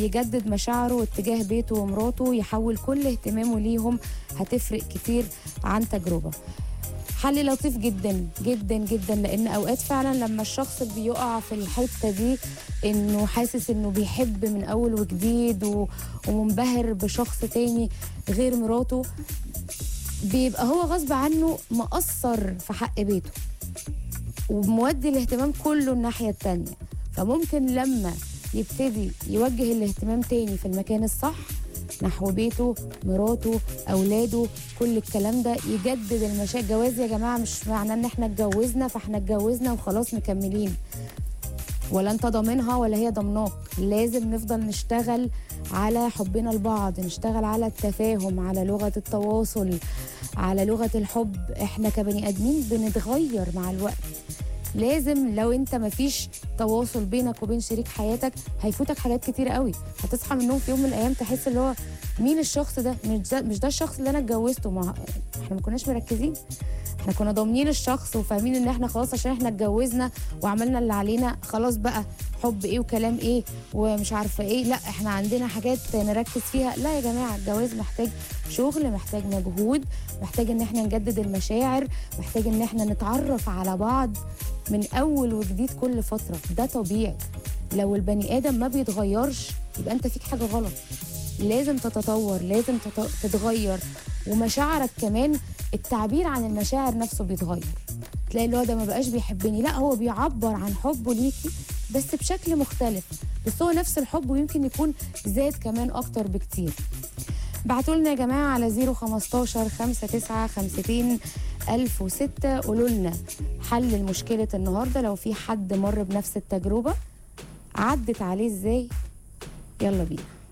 يجدد مشاعره اتجاه بيته ومراته يحول كل اهتمامه ليهم هتفرق كتير عن تجربة حل لطيف جدا جدا جدا لان اوقات فعلا لما الشخص بيقع في الحته دي انه حاسس انه بيحب من اول وجديد و- ومنبهر بشخص تاني غير مراته بيبقى هو غصب عنه مقصر في حق بيته ومودي الاهتمام كله الناحيه التانيه فممكن لما يبتدي يوجه الاهتمام تاني في المكان الصح نحو بيته مراته اولاده كل الكلام ده يجدد المشاكل جواز يا جماعه مش معناه ان احنا اتجوزنا فاحنا اتجوزنا وخلاص مكملين ولا انت ضامنها ولا هي ضمناك لازم نفضل نشتغل على حبنا لبعض نشتغل على التفاهم على لغه التواصل على لغه الحب احنا كبني ادمين بنتغير مع الوقت لازم لو انت مفيش تواصل بينك وبين شريك حياتك هيفوتك حاجات كتير قوي هتصحى من النوم في يوم من الايام تحس اللي هو مين الشخص ده مش ده, مش ده الشخص اللي انا اتجوزته ما احنا ما كناش مركزين احنا كنا ضامنين الشخص وفاهمين ان احنا خلاص عشان احنا اتجوزنا وعملنا اللي علينا خلاص بقى حب ايه وكلام ايه ومش عارفه ايه لا احنا عندنا حاجات نركز فيها لا يا جماعه الجواز محتاج شغل محتاج مجهود محتاج ان احنا نجدد المشاعر محتاج ان احنا نتعرف على بعض من اول وجديد كل فتره ده طبيعي لو البني ادم ما بيتغيرش يبقى انت فيك حاجه غلط لازم تتطور لازم تت- تتغير ومشاعرك كمان التعبير عن المشاعر نفسه بيتغير تلاقي اللي هو ده ما بقاش بيحبني لا هو بيعبر عن حبه ليكي بس بشكل مختلف بس هو نفس الحب ويمكن يكون زاد كمان اكتر بكتير بعتوا لنا يا جماعه على 015 59 50 1006 قولوا لنا حل لمشكله النهارده لو في حد مر بنفس التجربه عدت عليه ازاي يلا بينا